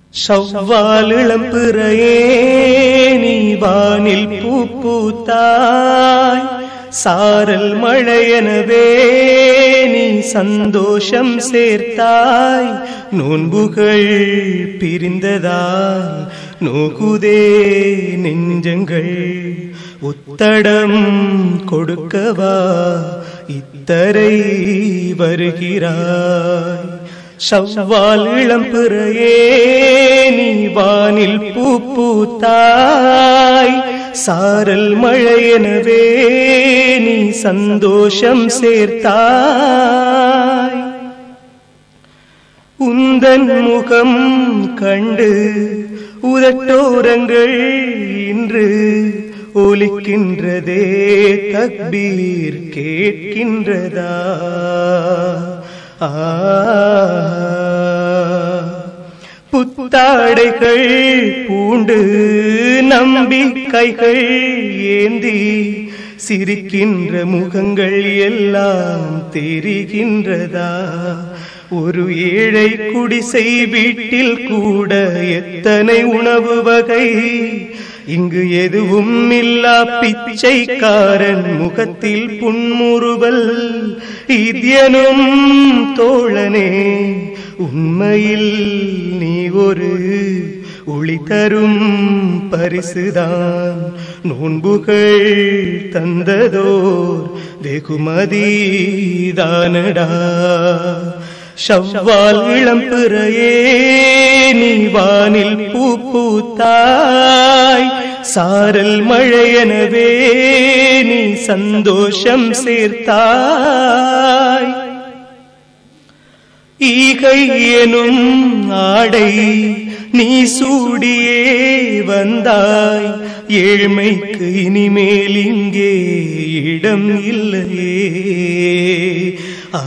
ஷவ்வால் இளம்பிறையே நீ வானில் பூ பூத்தாய் சாரல் மழையெனவே நீ சந்தோஷம் சேர்த்தாய் நோன்புகள் பிரிந்ததால் நோகுதே நெஞ்சங்கள் உத்தடம் கொடுக்கவா இத்தரை வருகிறாய் ஷவ்வால் இளம்பிறையே நீ வானில் பூ பூத்தாய் சாரல் மழையெனவே நீ சந்தோஷம் சேர்த்தாய் உந்தன் முகம் கண்டு உதட்டோரங்கள் இன்று ஒலிக்கின்றதே தக்பீர் கேட்கின்றதா ஆ புத்தாடைகள் பூண்டு நம்பிக்கைகள் ஏந்தி சிரிக்கின்ற முகங்கள் எல்லாம் தெரிகின்றதா ஒரு ஏழை குடிசை வீட்டில் கூட எத்தனை உணவு வகை இங்கு எதுவும் இல்லா பிச்சைக்காரன் முகத்தில் புன்முறுவல் இதயனும் தோழனே உண்மையில் நீ ஒரு ஒளி தரும் பரிசுதான் நோன்புகள் தந்ததோர் வெகுமதிதானடா ஷவ்வால் இளம்பிறையே நீ வானில் பூ பூத்தாய் சாரல் மழையெனவே நீ சந்தோஷம் சேர்த்தாய் ஈகை எனும் ஆடை நீ சூடியே வந்தாய் ஏழ்மைக்கு இனிமேல் இங்கே இடம் இல்லையே ஆ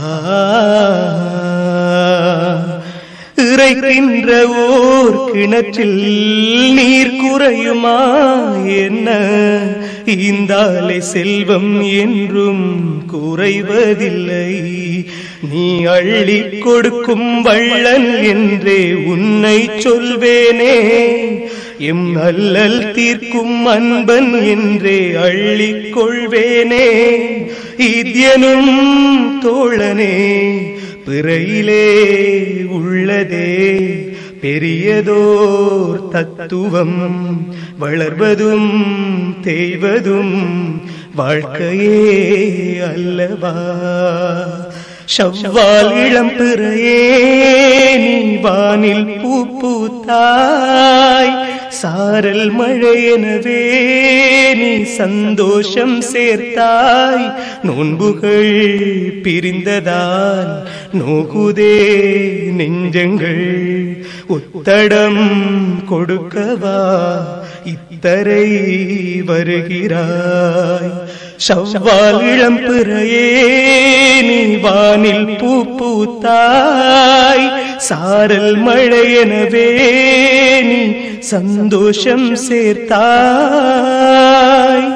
இறைக்கின்ற ஓர் கிணற்றில் நீர் குறையுமா என்ன ஈந்தாலே செல்வம் என்றும் குறைவதில்லை நீ அள்ளி கொடுக்கும் வள்ளல் என்றே உன்னை சொல்வேனே எம் அல்லல் தீர்க்கும் அன்பன் என்றே அள்ளிக் கொள்வேனே இதயனும் தோழனே பிறையிலே உள்ளதே பெரியதோர் தத்துவம் வளர்வதும் தேய்வதும் வாழ்க்கையே அல்லவா ஷவ்வால் இளம்பிறையே நீ வானில் பூ பூத்தாய் சாரல் மழையெனவே நீ சந்தோஷம் சேர்த்தாய் நோன்புகள் பிரிந்ததால் நோகுதே நெஞ்சங்கள் உத்தடம் கொடுக்கவா இத்தரை வருகிறாய் ஷவ்வால் இளம்பிறையே நீ வானில் பூ பூத்தாய் சாரல் மழையெனவே நீ சந்தோஷம் சேர்த்தாய்